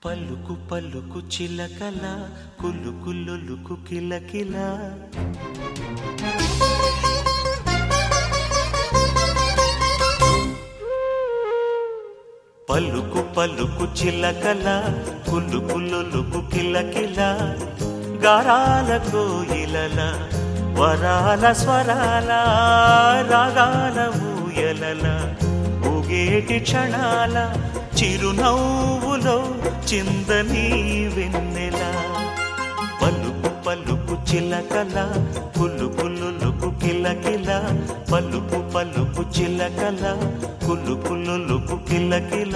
పలుకు పలుకు చిలకల కులుకు లొలుకు కిలకిల పలుకు పలుకు చిలకల కులుకు లొలుకు కిలకిల గారాల కోయిలల వరాల స్వరాల రాగాల ఊయలల ఊగేటి క్షణాల చిరునవ్వులో చిందని వెన్నెల పలుకు పలుకు చిలకల కులుకు లొలుకు కిలకిల పలుకు పలుకు చిలకల కులుకు లొలుకు కిలకిల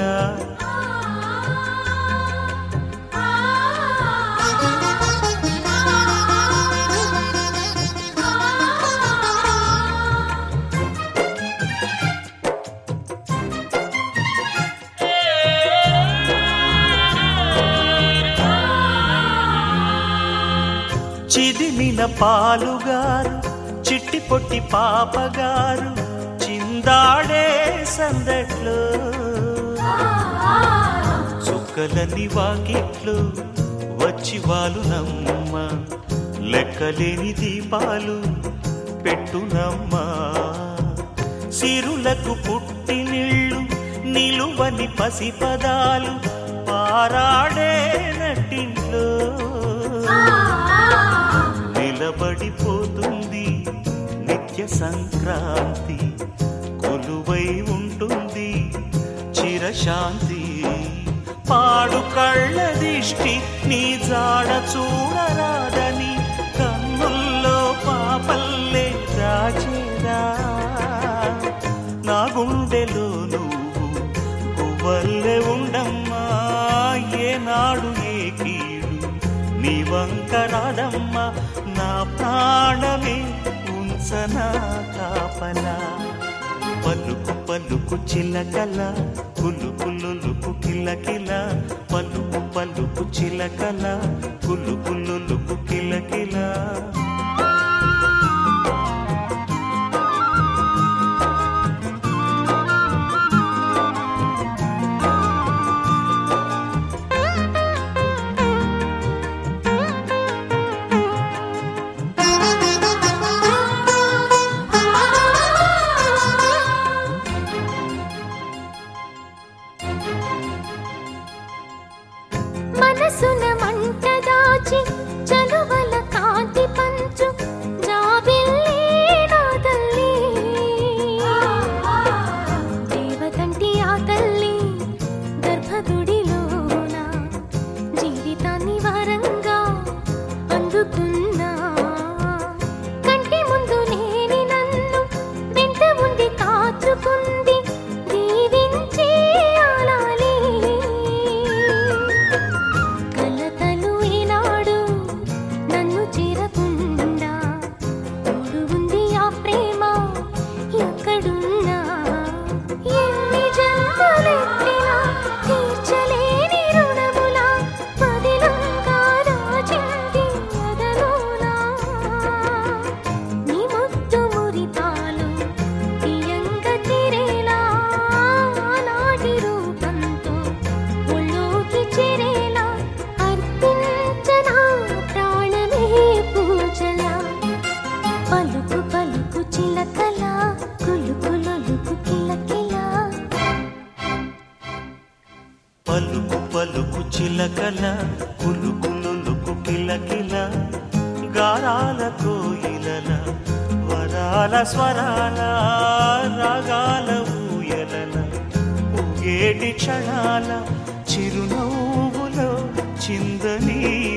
చిదిమిన పాలుగారు చిట్టి పొట్టి పాపగారు చిందాడే సందట్లో చుక్కలని వాకిట్లు వచ్చి వాళ్ళు నమ్మ లెక్కలేని దీపాలు పెట్టునమ్మా సిరులకు పుట్టి నీళ్ళు నిలువని పసిపదాలు పారాడే నట్టింట్లో నిలబడిపోతుంది నిత్య సంక్రాంతి కొలువై ఉంటుంది చిరశాంతి పాడు కళ్ళ దిష్టి నీ జాడ చూడరాదని కన్నుల్లో పాపల్లే దాచేదా నా గుండెలో నువ్వు గువ్వల్లే ఉండమ్మా ఏనాడు ఏ కీడు నీ వంక రాదమ్మా నా ప్రాణమే ఉంచనా కాపలా పలుకు పలుకు చిలకల కులుకు లొలుకు కిలకిల పలుకు పలుకు చిలకల కులుకు లొలుకు కిలకిల మనసున మంట దాచి చలువల కాంతి పంచు జాబిల్లి నా తల్లి దేవతంటి ఆ తల్లి గర్భగుడిలోన జీవితాన్ని వరంగా అందుకున్నా కంటి ముందు లేని నన్ను వెంట ఉంది కాచుకుంది దీవించి ఆలాలి కలతలు ఈనాడు నన్ను చేరకుండా తోడు ఉంది ఆ ప్రేమ ఎక్కడున్నా ఎన్ని జన్మలెత్తినా తీర్చలేని రుణములా పదిలంగా దాచింది అదలోనా నీ ముద్దు మురితాలు తీయంగా తీరేలా నాటి రూపంతో ఒళ్ళోకి చేరేలా అర్పించనా ప్రాణమే పూజలా పలుకు పలుకు చిలకల కులుకు లొలుకు కిలకిల పలుకు పలుకు చిలకల కులుకు లొలుకు కిలకిల గారాల కోయిలల వరాల స్వరాల రాగాల ఊయలల ఊగేటి క్షణాల చిరునవ్వులో చిందని